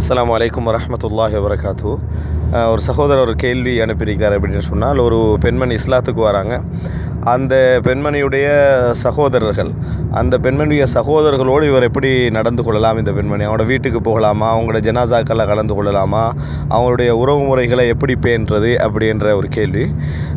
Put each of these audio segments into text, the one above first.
அஸ்ஸலாமு அலைக்கும் வரஹ்மத்துல்லாஹி வபரகாத்து ஒரு சகோதரர் ஒரு கேள்வி அனுப்பியிருக்கார் அப்படின்னு சொன்னால் ஒரு பெண்மணி இஸ்லாத்துக்கு வராங்க அந்த பெண்மணியுடைய சகோதரர்கள் அந்த பெண்மணியுடைய சகோதரர்களோடு இவர் எப்படி நடந்து கொள்ளலாம் இந்த பெண்மணி அவங்களோட வீட்டுக்கு போகலாமா அவங்களோட ஜனாசாக்களில் கலந்து கொள்ளலாமா அவங்களுடைய உறவு முறைகளை எப்படி பேணுறது அப்படின்ற ஒரு கேள்வி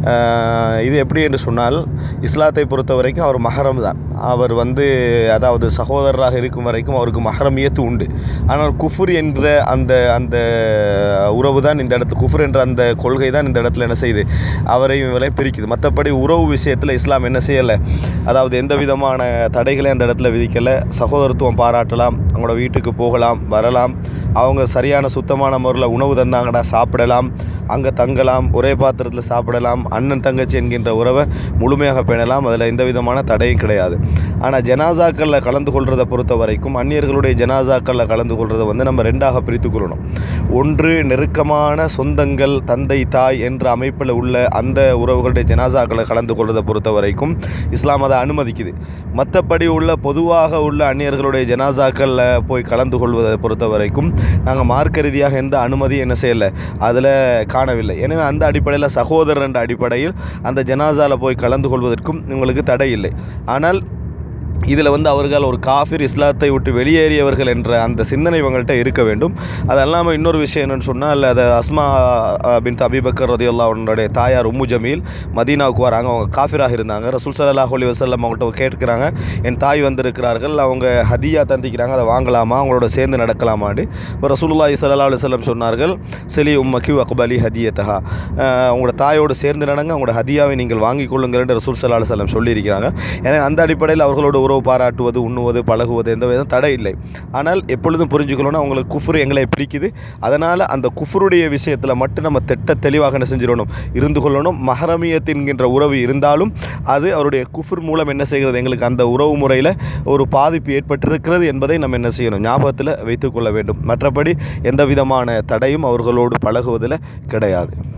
அஹ் இது எப்படி என்று சொன்னால் இஸ்லாத்தை பொறுத்த வரைக்கும் அவர் மஹரம் தான் அவர் வந்து அதாவது சகோதரராக இருக்கும் வரைக்கும் அவருக்கு மஹரமியத்து உண்டு ஆனால் குஃபுர் என்ற அந்த அந்த உறவு தான் இந்த இடத்து குஃபுர் என்ற அந்த கொள்கை தான் இந்த இடத்துல என்ன செய்யுது அவரையும் இவரையும் பிரிக்குது மற்றபடி உறவு விஷயத்தில் இஸ்லாம் என்ன செய்யலை அதாவது எந்த விதமான தடைகளையும் அந்த இடத்துல விதிக்கலை சகோதரத்துவம் பாராட்டலாம் அவங்களோட வீட்டுக்கு போகலாம் வரலாம் அவங்க சரியான சுத்தமான முறையில் உணவு தந்தாங்கடா சாப்பிடலாம் அங்கே தங்கலாம் ஒரே பாத்திரத்தில் சாப்பிடலாம் அண்ணன் தங்கச்சி என்கின்ற உறவை முழுமையாக பேணலாம் அதில் எந்த விதமான தடையும் கிடையாது ஆனால் ஜனாசாக்களில் கலந்து கொள்றதை பொறுத்த வரைக்கும் அந்நியர்களுடைய ஜனாசாக்களில் கலந்து கொள்றதை வந்து நம்ம ரெண்டாக பிரித்து கொள்ளணும் ஒன்று நெருக்கமான சொந்தங்கள் தந்தை தாய் என்ற அமைப்பில் உள்ள அந்த உறவுகளுடைய ஜனாசாக்களை கலந்து கொள்றதை பொறுத்த வரைக்கும் இஸ்லாம் அதை அனுமதிக்குது மற்றபடி உள்ள பொதுவாக உள்ள அந்நியர்களுடைய ஜனாசாக்களில் போய் கலந்து கொள்வதை பொறுத்த வரைக்கும் நாங்கள் மார்க்க ரீதியாக எந்த அனுமதியும் என்ன செய்யலை அதில் காணவில்லை எனவே அந்த அடிப்படையில் சகோதரர் என்ற அடிப்படையில் அந்த ஜனாசாவில் போய் கலந்து கொள்வதற்கும் உங்களுக்கு தடை இல்லை ஆனால் இதில் வந்து அவர்கள் ஒரு காஃபிர் இஸ்லாத்தை விட்டு வெளியேறியவர்கள் என்ற அந்த சிந்தனை இவங்கள்ட்ட இருக்க வேண்டும் அது அல்லாமல் இன்னொரு விஷயம் என்னென்னு சொன்னால் அது அஸ்மா பின் அபிபக்கர் ரதியுல்லா அவனுடைய தாயார் உம்மு ஜமீல் மதீனாவுக்கு வராங்க அவங்க காஃபிராக இருந்தாங்க ரசூல் சல்லாஹ் அலி வசல்லம் அவங்கள்ட்ட கேட்குறாங்க என் தாய் வந்திருக்கிறார்கள் அவங்க ஹதியா தந்திக்கிறாங்க அதை வாங்கலாமா அவங்களோட சேர்ந்து நடக்கலாமான்னு இப்போ ரசூலுல்லாஹி சல்லா அலுவலம் சொன்னார்கள் செலி உம்மக்கி அக்பலி ஹதியத்தஹா உங்களோட தாயோடு சேர்ந்து நடங்க அவங்களோட ஹதியாவை நீங்கள் வாங்கிக் கொள்ளுங்கள் என்று ரசூல் சல்லா அலுவலம் சொல்லியிருக்கிறாங்க ஏன்னா அந்த அடிப்படையில் அவர்களோட உறவு பாராட்டுவது உண்ணுவது பழகுவது எந்த விதம் தடை இல்லை ஆனால் எப்பொழுதும் புரிஞ்சுக்கணும்னா அவங்களுக்கு குஃபுர் எங்களை பிடிக்குது அதனால் அந்த குஃபுருடைய விஷயத்தில் மட்டும் நம்ம திட்ட தெளிவாக என்ன செஞ்சிடணும் இருந்து கொள்ளணும் மஹரமியத் என்கின்ற உறவு இருந்தாலும் அது அவருடைய குஃபுர் மூலம் என்ன செய்கிறது எங்களுக்கு அந்த உறவு முறையில் ஒரு பாதிப்பு ஏற்பட்டிருக்கிறது என்பதை நம்ம என்ன செய்யணும் ஞாபகத்தில் வைத்துக்கொள்ள வேண்டும் மற்றபடி எந்த விதமான தடையும் அவர்களோடு பழகுவதில் கிடையாது